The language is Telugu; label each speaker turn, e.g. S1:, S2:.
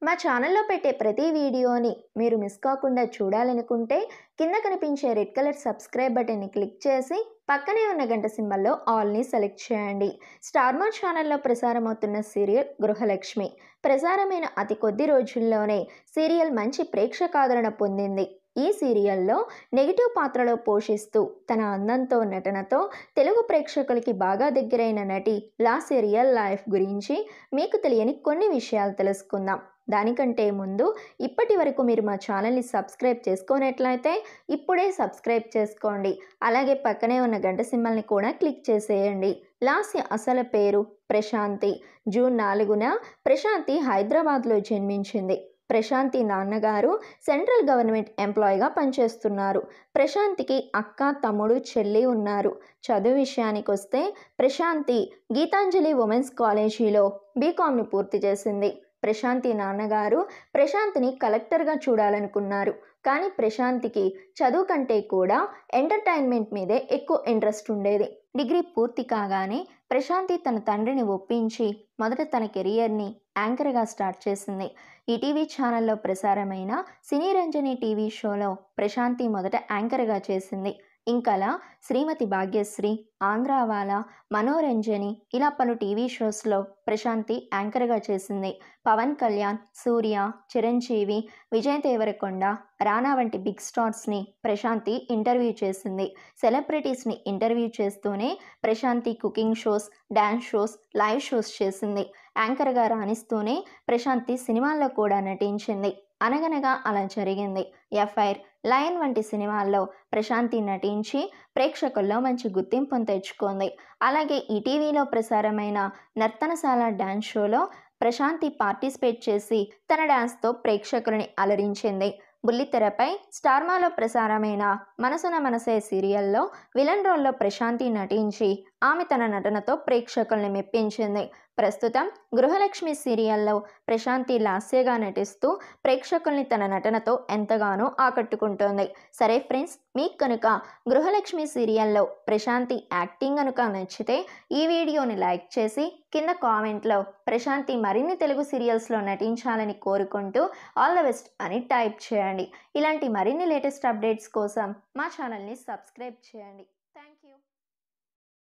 S1: మా ఛానల్లో పెట్టే ప్రతి వీడియోని మీరు మిస్ కాకుండా చూడాలనుకుంటే కింద కనిపించే రెడ్ కలర్ సబ్స్క్రైబ్ బటన్ని క్లిక్ చేసి పక్కనే ఉన్న గంట సింబల్లో ఆల్ని సెలెక్ట్ చేయండి స్టార్మా ఛానల్లో ప్రసారమవుతున్న సీరియల్ గృహలక్ష్మి ప్రసారమైన అతి కొద్ది రోజుల్లోనే సీరియల్ మంచి ప్రేక్షకాదరణ పొందింది ఈ సీరియల్లో నెగిటివ్ పాత్రలో పోషిస్తూ తన అందంతో నటనతో తెలుగు ప్రేక్షకులకి బాగా దగ్గరైన నటి లాస్ట్ రియల్ లైఫ్ గురించి మీకు తెలియని కొన్ని విషయాలు తెలుసుకుందాం దానికంటే ముందు ఇప్పటి వరకు మీరు మా ఛానల్ని సబ్స్క్రైబ్ చేసుకోనట్లయితే ఇప్పుడే సబ్స్క్రైబ్ చేసుకోండి అలాగే పక్కనే ఉన్న గంట సింబల్ని కూడా క్లిక్ చేసేయండి లాస్య అసలు పేరు ప్రశాంతి జూన్ నాలుగున ప్రశాంతి హైదరాబాద్లో జన్మించింది ప్రశాంతి నాన్నగారు సెంట్రల్ గవర్నమెంట్ ఎంప్లాయీగా పనిచేస్తున్నారు ప్రశాంతికి అక్క తమ్ముడు చెల్లి ఉన్నారు చదువు విషయానికి వస్తే ప్రశాంతి గీతాంజలి ఉమెన్స్ కాలేజీలో బీకామ్ని పూర్తి చేసింది ప్రశాంతి నాన్నగారు ప్రశాంతిని కలెక్టర్గా చూడాలనుకున్నారు కానీ ప్రశాంతికి చదువు కంటే కూడా ఎంటర్టైన్మెంట్ మీదే ఎక్కువ ఇంట్రెస్ట్ ఉండేది డిగ్రీ పూర్తి కాగానే ప్రశాంతి తన తండ్రిని ఒప్పించి మొదట తన కెరియర్ని యాంకర్గా స్టార్ట్ చేసింది ఈ టీవీ ఛానల్లో ప్రసారమైన సినీ రంజని టీవీ షోలో ప్రశాంతి మొదట యాంకర్గా చేసింది ఇంకలా శ్రీమతి భాగ్యశ్రీ ఆంధ్రావాల మనోరంజని ఇలా పలు టీవీ షోస్లో ప్రశాంతి యాంకర్గా చేసింది పవన్ కళ్యాణ్ సూర్య చిరంజీవి విజయ్ దేవరకొండ రానా వంటి బిగ్ స్టార్స్ని ప్రశాంతి ఇంటర్వ్యూ చేసింది సెలబ్రిటీస్ని ఇంటర్వ్యూ చేస్తూనే Prashanti cooking shows dance shows live shows చేసింది యాంకర్గా రాణిస్తూనే ప్రశాంతి సినిమాల్లో కూడా నటించింది అనగనగా అలా జరిగింది ఎఫ్ఐఆర్ లయన్ వంటి సినిమాల్లో ప్రశాంతి నటించి ప్రేక్షకుల్లో మంచి గుర్తింపును తెచ్చుకుంది అలాగే ఈటీవీలో ప్రసారమైన నర్తనశాల డ్యాన్స్ షోలో ప్రశాంతి పార్టిసిపేట్ చేసి తన డ్యాన్స్తో ప్రేక్షకులని అలరించింది బుల్లితెరపై స్టార్మాలో ప్రసారమైన మనసున మనసే సీరియల్లో విలన్ రోల్లో ప్రశాంతి నటించి ఆమె తన నటనతో ప్రేక్షకుల్ని మెప్పించింది ప్రస్తుతం గృహలక్ష్మి సీరియల్లో ప్రశాంతి లాస్యగా నటిస్తూ ప్రేక్షకుల్ని తన నటనతో ఎంతగానో ఆకట్టుకుంటోంది సరే ఫ్రెండ్స్ మీకు కనుక గృహలక్ష్మి సీరియల్లో ప్రశాంతి యాక్టింగ్ కనుక నచ్చితే ఈ వీడియోని లైక్ చేసి కింద కామెంట్లో ప్రశాంతి మరిన్ని తెలుగు సీరియల్స్లో నటించాలని కోరుకుంటూ ఆల్ ద బెస్ట్ అని టైప్ చేయండి ఇలాంటి మరిన్ని లేటెస్ట్ అప్డేట్స్ కోసం మా ఛానల్ని సబ్స్క్రైబ్ చేయండి